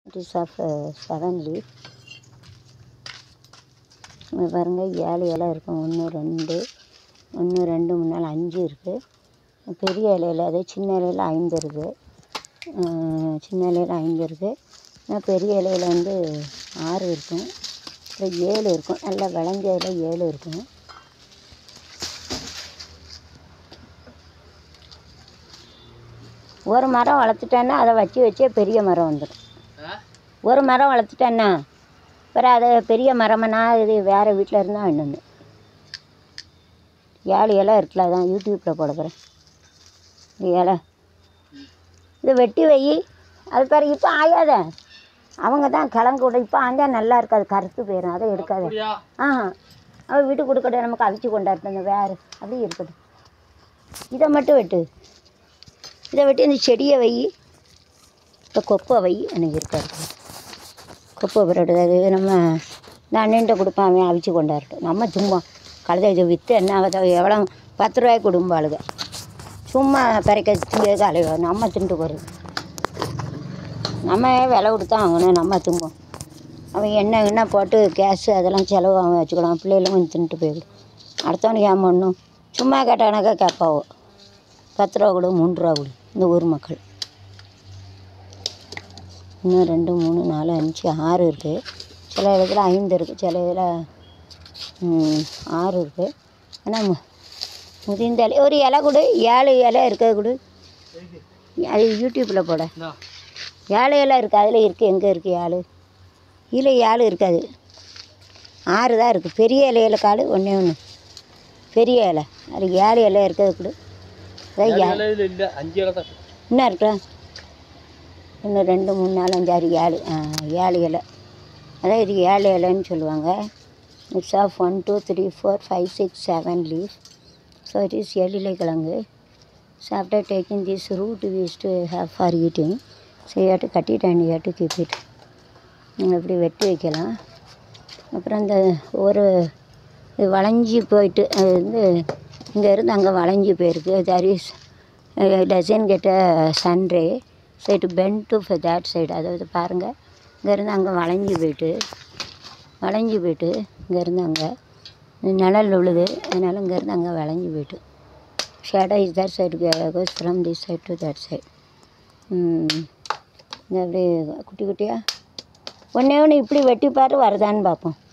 is of seven leaf இங்கே பாருங்கள் ஏழு இலை இருக்கும் ஒன்று ரெண்டு ஒன்று ரெண்டு மூணு நாலு அஞ்சு இருக்குது பெரிய இலையில் அது சின்ன இலையில் ஐந்து இருக்குது சின்ன இலையில் ஐந்து இருக்குது ஆனால் பெரிய இலையில் வந்து ஆறு இருக்கும் அப்புறம் ஏழு இருக்கும் நல்லா விளைஞ்ச இலை ஏழு இருக்கும் ஒரு மரம் வளர்த்துட்டேன்னா அதை வச்சு வச்சே பெரிய மரம் வந்துடும் ஒரு மரம் வளர்த்துட்டேன்னா அப்புறம் அது பெரிய மரமனா இது வேறு வீட்டில் இருந்தால் இன்னொன்று ஏழு இலை இருக்குல்ல அதான் யூடியூப்பில் போட போகிறேன் இந்த இலை இதை வெட்டி வை அது பிறகு இப்போ ஆயாத அவங்க தான் கிழங்கு விட இப்போ ஆந்தா நல்லா இருக்காது கருத்து போயிடும் அதை எடுக்காத ஆ அவள் வீட்டுக்கு கொடுக்கட்டும் நமக்கு அவிச்சு கொண்டாடுறது வேறு அப்படியே இருக்கட்டும் இதை மட்டும் வெட்டு இதை வெட்டி இந்த செடியை வை இப்போ கொப்பை வை எனக்கு இருக்காது கொப்பை பிறடு அது நம்ம இந்த அண்ணன்ட்ட கொடுப்பான் அவன் அவிச்சு கொண்டாடட்டும் நம்ம சும்மா கழுதை இதை விற்று என்ன ஆகுதோ எவ்வளோ பத்து ரூபாய்க்கு கொடுக்கும் ஆளுங்க சும்மா பறைக்க திங்கிறதுக்கு அலைவா நம்ம திண்டு போகிறது நம்ம விலை கொடுத்தா வாங்கணும் நம்ம திம்போம் அவன் எண்ணெய் எண்ணெய் போட்டு கேஸு அதெல்லாம் செலவு அவன் வச்சுக்கலாம் பிள்ளைகளும் கொஞ்சம் தின்ட்டு போயிடும் அடுத்தவனுக்கு ஏன் பண்ணும் சும்மா கேட்டானாக்கா கேட்பாவோ பத்து ரூபா கொடு மூணு ரூபா கொடு இந்த ஊர் மக்கள் இன்னும் ரெண்டு மூணு நாலு அஞ்சு ஆறு இருக்குது சில இடத்துல ஐந்து இருக்குது சில இதில் ம், ஆறு இருக்குது ஆனால் மு முதிர்ந்த இலை ஒரு இலை கொடு ஏழு இலை இருக்க கொடு அது யூடியூப்பில் போட ஏழு இலை இருக்குது அதில் இருக்குது எங்கே இருக்குது ஏழு இதில் ஏழு இருக்காது ஆறு தான் இருக்குது பெரிய இலையில காடு ஒன்றே ஒன்று பெரிய இலை அது ஏழு இலை இருக்கிறது கொடு அதான் ஏழு இல்ல அஞ்சு இலை தான் என்ன இருக்கா இன்னும் ரெண்டு மூணு நாலு அஞ்சு ஆறு ஏழு ஆ, ஏழு இலை அதான் இது ஏழு இலைன்னு சொல்லுவாங்க it's of one two three four five six seven leaf so it is எழிலை கிழங்கு so after taking this root we's to have for eating so ate cut it and ate keep it நீங்கள் இப்படி வெட்டி வைக்கலாம் அப்புறம் இந்த ஒரு இது வளைஞ்சி போயிட்டு அது வந்து இங்கே இருந்து அங்கே வளைஞ்சி போயிருக்கு there is doesn't get a sunray so it bend to that side அதாவது பாருங்கள் இங்கேருந்து அங்கே வளைஞ்சி போயிட்டு வளைஞ்சி போயிட்டு இங்கேருந்து அங்கே நிழல் விழுது அதனால் இங்கேருந்து அங்கே வளைஞ்சி போயிட்டு shadow is that side goes from this side to that side இந்த அப்படியே குட்டி குட்டியாக ஒன்றே ஒன்று இப்படி வெட்டி பாரு வருதான்னு பார்ப்போம்